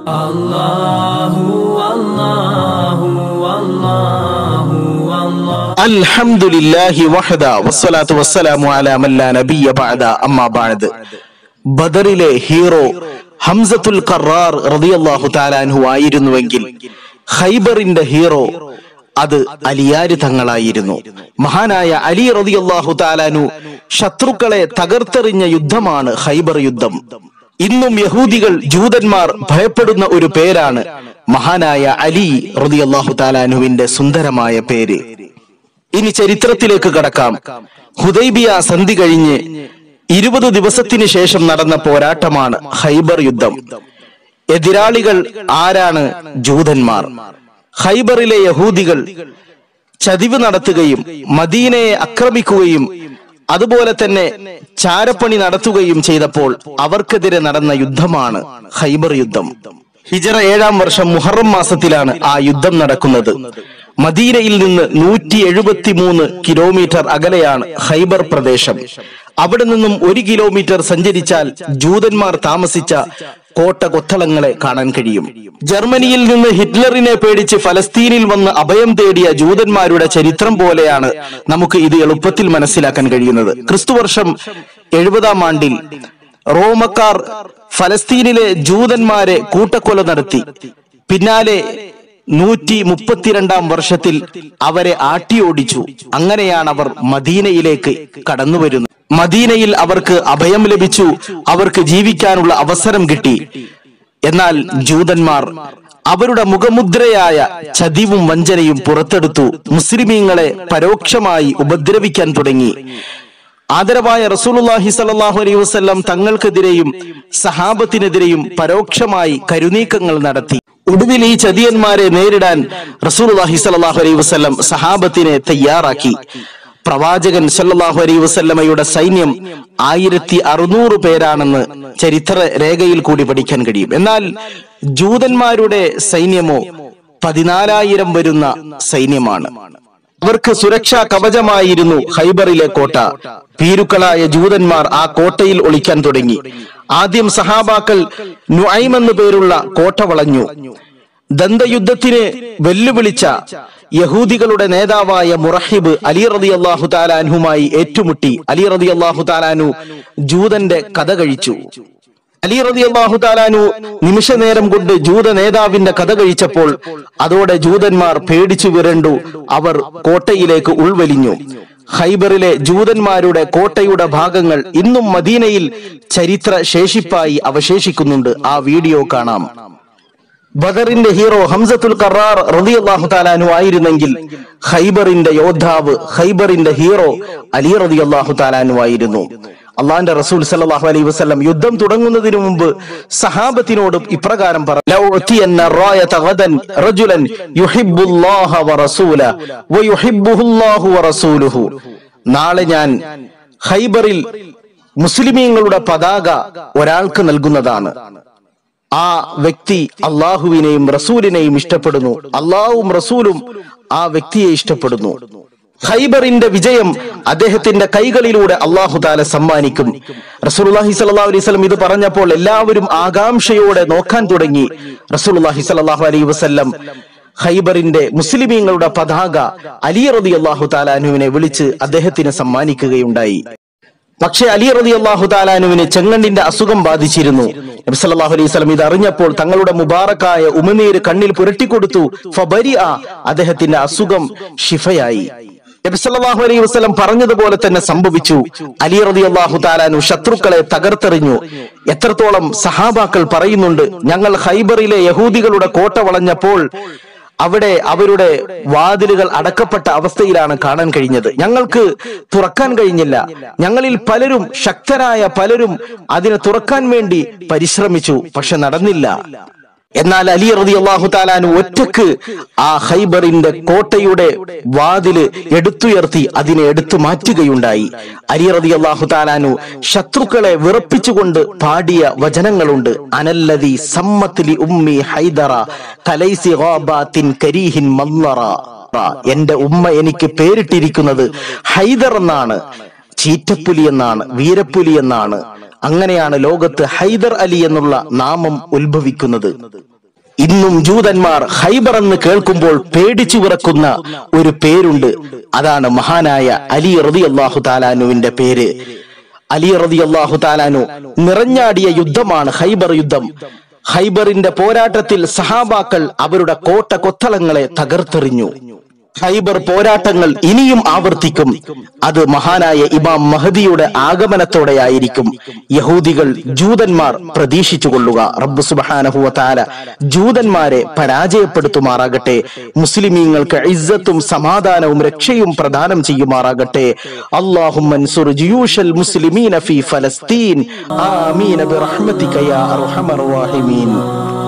അൽഹംദുലില്ലാഹി വഹദ വസ്സലാത്തു വസ്സലാമു അലാ മല്ലാ നബിയ ബഅദ അമ്മാ ബഅദ് ബദറിലെ ഹീറോ ഹംസത്തുൽ ഖറാർ റളിയല്ലാഹു തആല അൻഹു ആയിരുന്നുവെങ്കിൽ ഖൈബറിന്റെ ഹീറോ അത് അലിയാര് തങ്ങളായിരുന്നു മഹാനായ അലി റളിയല്ലാഹു തആലാനു ശത്രുക്കളെ തകർത്തെറിഞ്ഞ യുദ്ധമാണ് ഖൈബർ യുദ്ധം ഇന്നും യഹൂദികൾ ജൂതന്മാർ ഭയപ്പെടുന്ന ഒരു പേരാണ് മഹാനായ അലി റളിയല്ലാഹു തആലാനുവിന്റെ സുന്ദരമായ പേര് ഇനി ചരിത്രത്തിലേക്ക് കടക്കാം ഹുദൈബിയ സന്ധി കഴിഞ്ഞ് ഇരുപത് ദിവസത്തിന് ശേഷം നടന്ന പോരാട്ടമാണ് ഹൈബർ യുദ്ധം എതിരാളികൾ ആരാണ് ജൂതന്മാർ ഹൈബറിലെ യഹൂദികൾ ചതിവ് നടത്തുകയും മദീനയെ ആക്രമിക്കുകയും അതുപോലെ തന്നെ ചാരപ്പണി നടത്തുകയും ചെയ്തപ്പോൾ അവർക്കെതിരെ നടന്ന യുദ്ധമാണ് ഹൈബർ യുദ്ധം ഹിജറ ഏഴാം വർഷം മുഹറം മാസത്തിലാണ് ആ യുദ്ധം നടക്കുന്നത് മദീനയിൽ നിന്ന് നൂറ്റി എഴുപത്തി മൂന്ന് കിലോമീറ്റർ അകലെയാണ് ഹൈബർ പ്രദേശം അവിടെ നിന്നും ഒരു കിലോമീറ്റർ സഞ്ചരിച്ചാൽ ജൂതന്മാർ താമസിച്ച കോട്ട കൊത്തളങ്ങളെ കാണാൻ കഴിയും ജർമ്മനിയിൽ നിന്ന് ഹിറ്റ്ലറിനെ പേടിച്ച് ഫലസ്തീനിൽ വന്ന് അഭയം തേടിയ ജൂതന്മാരുടെ ചരിത്രം പോലെയാണ് നമുക്ക് ഇത് എളുപ്പത്തിൽ മനസ്സിലാക്കാൻ കഴിയുന്നത് ക്രിസ്തുവർഷം എഴുപതാം ആണ്ടിൽ റോമക്കാർ ഫലസ്തീനിലെ ജൂതന്മാരെ കൂട്ടക്കൊല നടത്തി പിന്നാലെ നൂറ്റി മുപ്പത്തിരണ്ടാം വർഷത്തിൽ അവരെ ആട്ടിയോടിച്ചു അങ്ങനെയാണ് അവർ മദീനയിലേക്ക് കടന്നു വരുന്നത് മദീനയിൽ അവർക്ക് അഭയം ലഭിച്ചു അവർക്ക് ജീവിക്കാനുള്ള അവസരം കിട്ടി എന്നാൽ ജൂതന്മാർ അവരുടെ മുഖമുദ്രയായ ചതിവും വഞ്ചനയും പുറത്തെടുത്തു മുസ്ലിമീങ്ങളെ പരോക്ഷമായി ഉപദ്രവിക്കാൻ തുടങ്ങി ആദരവായ റസൂലുള്ളാഹി സ്വല്ലല്ലാഹു അലൈഹി വസല്ലം തങ്ങൾക്കെതിരെയും സഹാബത്തിനെതിരെയും പരോക്ഷമായി കരുനീക്കങ്ങൾ നടത്തി ഒടുവിൽ ഈ ചതിയന്മാരെ നേരിടാൻ റസൂലുള്ളാഹി സ്വല്ലല്ലാഹു അലൈഹി വസല്ലം സഹാബത്തിനെ തയ്യാറാക്കി പ്രവാചകൻ സല്ലല്ലാഹു അലൈഹി വസല്ലമയുടെ സൈന്യം ആയിരത്തി അറുന്നൂറ് പേരാണെന്ന് ചരിത്ര രേഖയിൽ കൂടി പഠിക്കാൻ കഴിയും എന്നാൽ ജൂതന്മാരുടെ സൈന്യമോ പതിനാലായിരം വരുന്ന സൈന്യമാണ് അവർക്ക് സുരക്ഷാ കവചമായിരുന്നു ഹൈബറിലെ കോട്ട ഭീരുക്കളായ ജൂതന്മാർ ആ കോട്ടയിൽ ഒളിക്കാൻ തുടങ്ങി ആദ്യം സഹാബാക്കൾ നുഐം എന്നു പേരുള്ള കോട്ട വളഞ്ഞു ദന്തയുദ്ധത്തിന് വെല്ലുവിളിച്ച യഹൂദികളുടെ നേതാവായ മുറഹിബ് അലി റതി അള്ളാഹു താലാൻഹുമായി ഏറ്റുമുട്ടി അലി റതി അള്ളാഹു താലാനു ജൂതന്റെ കഥ കഴിച്ചു അലി റതി അള്ളാഹു താലാനു നിമിഷ നേരം കൊണ്ട് ജൂത നേതാവിന്റെ കഥ കഴിച്ചപ്പോൾ അതോടെ ജൂതന്മാർ പേടിച്ചു വിരണ്ടു അവർ കോട്ടയിലേക്ക് ഉൾവലിഞ്ഞു ഹൈബറിലെ ജൂതന്മാരുടെ കോട്ടയുടെ ഭാഗങ്ങൾ ഇന്നും മദീനയിൽ ചരിത്ര ശേഷിപ്പായി അവശേഷിക്കുന്നുണ്ട് ആ വീഡിയോ കാണാം ബദറിന്റെ ഹീറോ ഹംസത്തുൽ കറാർ റളിയല്ലാഹു താലാനു ആയിരുന്നെങ്കിൽ ഹൈബറിന്റെ യോദ്ധാവ് ഹൈബറിന്റെ ഹീറോ അലി റളിയല്ലാഹു താലാനു ആയിരുന്നു അള്ളാന്റെ റസൂൽ സല്ലല്ലാഹു അലൈഹി വസല്ലം യുദ്ധം തുടങ്ങുന്നതിന് മുമ്പ് സഹാബത്തിനോട് ഇപ്രകാരം പറഞ്ഞു നാളെ ഞാൻ ഹൈബറിൽ മുസ്ലിമീങ്ങളുടെ പതാക ഒരാൾക്ക് നൽകുന്നതാണ് ആ വ്യക്തി അള്ളാഹുവിനെയും റസൂലിനെയും ഇഷ്ടപ്പെടുന്നു അള്ളാഹുവും റസൂലും ആ വ്യക്തിയെ ഇഷ്ടപ്പെടുന്നു ഖൈബറിന്റെ വിജയം അദ്ദേഹത്തിന്റെ കൈകളിലൂടെ അള്ളാഹു താല സമ്മാനിക്കും റസൂലുള്ളാഹി സ്വല്ലല്ലാഹു അലൈഹി വസല്ലം ഇത് പറഞ്ഞപ്പോൾ എല്ലാവരും ആകാംക്ഷയോടെ നോക്കാൻ തുടങ്ങി റസൂലുള്ളാഹി സ്വല്ലല്ലാഹു അലൈഹി വസല്ലം ഖൈബറിന്റെ മുസ്ലിമീങ്ങളുടെ പതാക അലി റതി അള്ളാഹു താലാനുവിനെ വിളിച്ച് അദ്ദേഹത്തിന് സമ്മാനിക്കുകയുണ്ടായി പക്ഷേ അലി റതി അള്ളാഹു താലാനുവിന് ചെങ്ങണ്ണിന്റെ അസുഖം ബാധിച്ചിരുന്നു നബി സല്ലല്ലാഹു അലൈഹി വസല്ലം ഇത് അറിഞ്ഞപ്പോൾ തങ്ങളുടെ മുബാറക്കായ ഉമിനീര് കണ്ണിൽ പുരട്ടിക്കൊടുത്തു ഫബരി അദ്ദേഹത്തിന്റെ അസുഖം ഷിഫയായി നബി സല്ലല്ലാഹു അലൈഹി വസല്ലം പറഞ്ഞതുപോലെ തന്നെ സംഭവിച്ചു അലി റതി അള്ളാഹു താലാനു ശത്രുക്കളെ തകർത്തെറിഞ്ഞു എത്രത്തോളം സഹാബാക്കൾ പറയുന്നുണ്ട് ഞങ്ങൾ ഹൈബറിലെ യഹൂദികളുടെ കോട്ട വളഞ്ഞപ്പോൾ അവിടെ അവരുടെ വാതിലുകൾ അടക്കപ്പെട്ട അവസ്ഥയിലാണ് കാണാൻ കഴിഞ്ഞത് ഞങ്ങൾക്ക് തുറക്കാൻ കഴിഞ്ഞില്ല ഞങ്ങളിൽ പലരും ശക്തരായ പലരും അതിനെ തുറക്കാൻ വേണ്ടി പരിശ്രമിച്ചു പക്ഷെ നടന്നില്ല എന്നാൽ അലി റതി അള്ളാഹു താലാനു ഒറ്റക്ക് ആ ഹൈബറിന്റെ കോട്ടയുടെ വാതില് എടുത്തുയർത്തി അതിനെ എടുത്തു മാറ്റുകയുണ്ടായി അലി റതി അള്ളാഹു താലാനു ശത്രുക്കളെ വിറപ്പിച്ചുകൊണ്ട് പാടിയ വചനങ്ങളുണ്ട് അനല്ലതി സമ്മത്തിലി ഉമ്മി ഹൈദറ കലൈസി ഗാബാത്തിൻ കരീഹിൻ മല്ലറ എന്റെ ഉമ്മ എനിക്ക് പേരിട്ടിരിക്കുന്നത് ഹൈദർ എന്നാണ് ചീറ്റപ്പുലി എന്നാണ് വീരപ്പുലി എന്നാണ് അങ്ങനെയാണ് ലോകത്ത് ഹൈദർ അലി എന്നുള്ള നാമം ഉത്ഭവിക്കുന്നത് ഇന്നും ജൂതന്മാർ ഹൈബർ എന്ന് കേൾക്കുമ്പോൾ പേടിച്ചു വിറക്കുന്ന ഒരു പേരുണ്ട് അതാണ് മഹാനായ അലി റതി അള്ളാഹു താലാനുവിന്റെ പേര് അലി റതി അള്ളാഹു താലാനു നിറഞ്ഞാടിയ യുദ്ധമാണ് ഹൈബർ യുദ്ധം ഹൈബറിന്റെ പോരാട്ടത്തിൽ സഹാബാക്കൾ അവരുടെ കോട്ട കൊത്തളങ്ങളെ തകർത്തെറിഞ്ഞു ഹൈബർ പോരാട്ടങ്ങൾ ഇനിയും ആവർത്തിക്കും അത് മഹാനായ ഇമാം മഹദിയുടെ ആഗമനത്തോടെയായിരിക്കും യഹൂദികൾ ജൂതന്മാർ പ്രതീക്ഷിച്ചു കൊള്ളുക റബ്ബ് സുബാനഹുവ താല ജൂതന്മാരെ പരാജയപ്പെടുത്തുമാറാകട്ടെ മുസ്ലിമീങ്ങൾക്ക് ഇസ്സത്തും സമാധാനവും രക്ഷയും പ്രദാനം ചെയ്യുമാറാകട്ടെ അള്ളാഹും മൻസുർ ജിയൂഷൽ മുസ്ലിമീന ഫി ഫലസ്തീൻ ആമീൻ ബിറഹ്മതിക യാ അർഹമർ റഹീമീൻ